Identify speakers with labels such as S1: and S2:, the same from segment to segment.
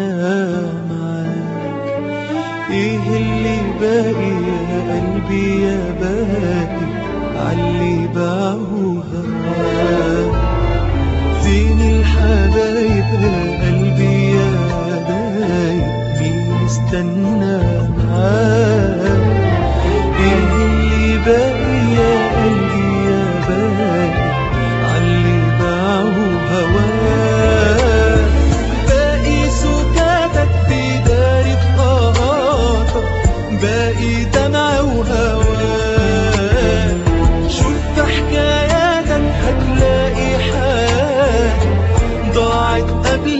S1: معاك ايه اللي باقي يا قلبي يا باقي عاللي باعوا هواك فين الحبايب يا قلبي يا باقي مين استنى معاك ايه اللي باقي يا قلبي يا باقي عاللي باعوا هواك باقي سكاتك بداري بقاطك باقي دمع وهواك شوف في حكاياتك هتلاقي حاجة ضاعت قبل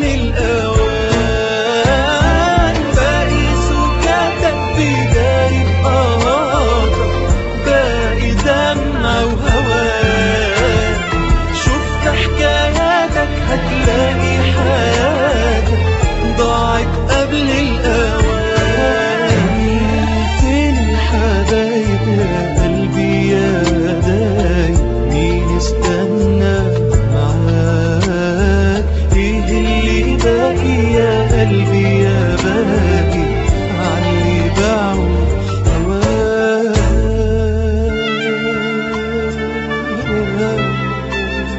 S1: الأوان باقي سكاتك بداري بقاطك باقي دمع وهواك شوف في حكاياتك هتلاقي حاجة ضاعت قبل الأوان فين الحبايب يا قلبي يا داي مين استنى معاك ايه اللي باقي يا قلبي يا باقي علي باعوا هواك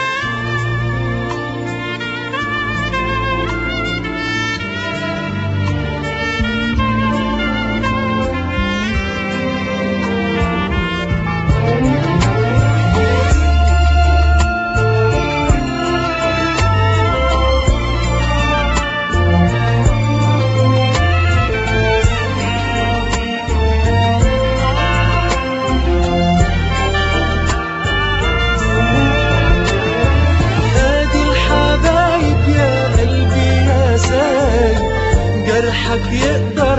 S1: ادي الحبايب يا قلبي يا سايب جرحك يقدر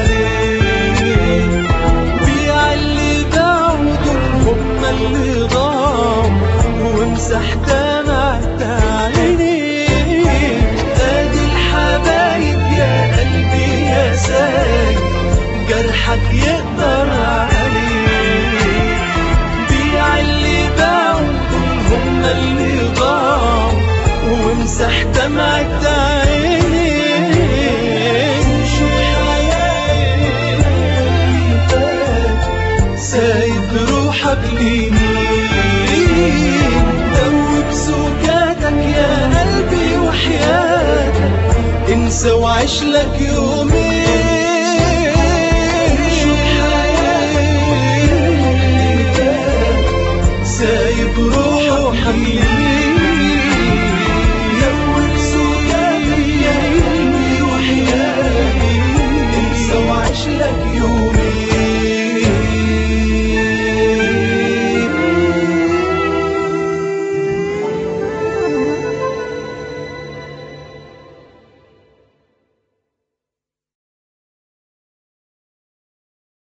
S1: عليه بيع اللي باعوا دول هم اللي ضاعوا وامسح دمع عينيك ادي الحبايب يا قلبي يا سايب جرحك يقدر عليه بيع اللي باعوا دول هم اللي ضاعوا وامسح دمعة عينيك شوف حياتك سايب روحك لمين دوب سكاتك يا قلبي وحياتك انسى وعيش لك يومين